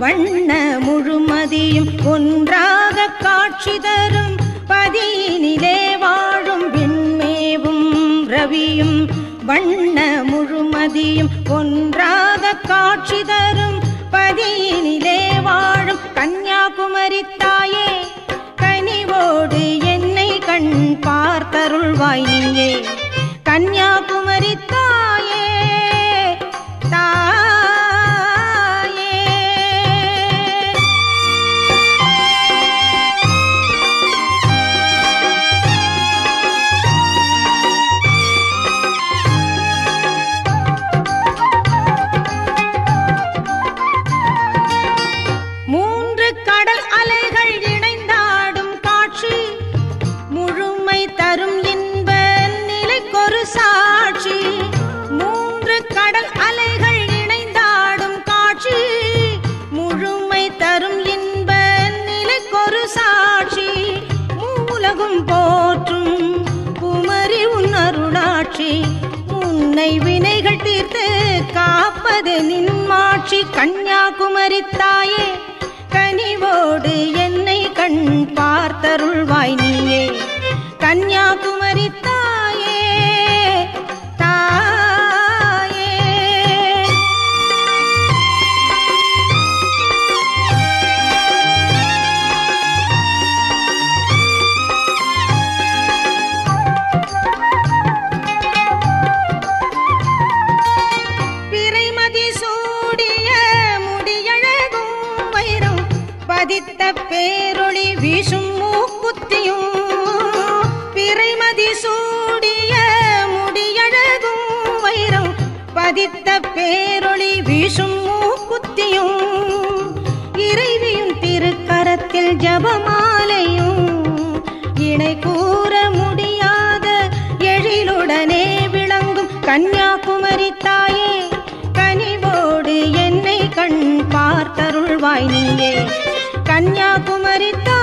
வண்ண முழுமதியும் ஒன்றாக காட்சி தரும் பதியினிலே வாழும் விண்மேவும் ரவியும் வண்ண முழுமதியும் ஒன்றாக காட்சி தரும் பதியினிலே வாழும் கன்னியாகுமரி தாயே கனிவோடு என்னை கண் பார்த்தருள்வாய் நீயே கன்னியாகுமரி தாயே தாயே மூன்று கடல் அலைகள் இணைந்தாடும் காட்சி முழுமை தரும் இன்ப நிலைக்கொரு சாட்சி மூன்று கடல் அலைகள் இணைந்தாடும் காட்சி முழுமை தரும் இன்ப நிலைக்கொரு சாட்சி மூலகும் போற்றும் குமரி உன் அருளாட்சி உன்னை வினைகள் தீர்த்து காப்பது நின்மாட்சி கன்னியாகுமரி தாயே கனிவோடு என்னை கண் பார்த்தருள்வாய் நீயே கன்னியாகுமரி தாயே தாயே பிறைமதி சூடிய முடியழகும் வைரம் பதித்த பேரொளி வீசும் மூக்குத்தியும் பிறைமதி சூடிய முடியழகும் வைரம் பதித்த பேரொளி வீசும் மூக்குத்தியும் இறைவியும் திருக்கரத்தில் ஜபமாலையும் இணை கூற முடியாத எழிலுடனே விளங்கும் கன்னியாகுமரி தாயே கனிவோடு என்னை கண் பார்த்தருள்வாய் நீயே கன்னியாகுமரி தாயே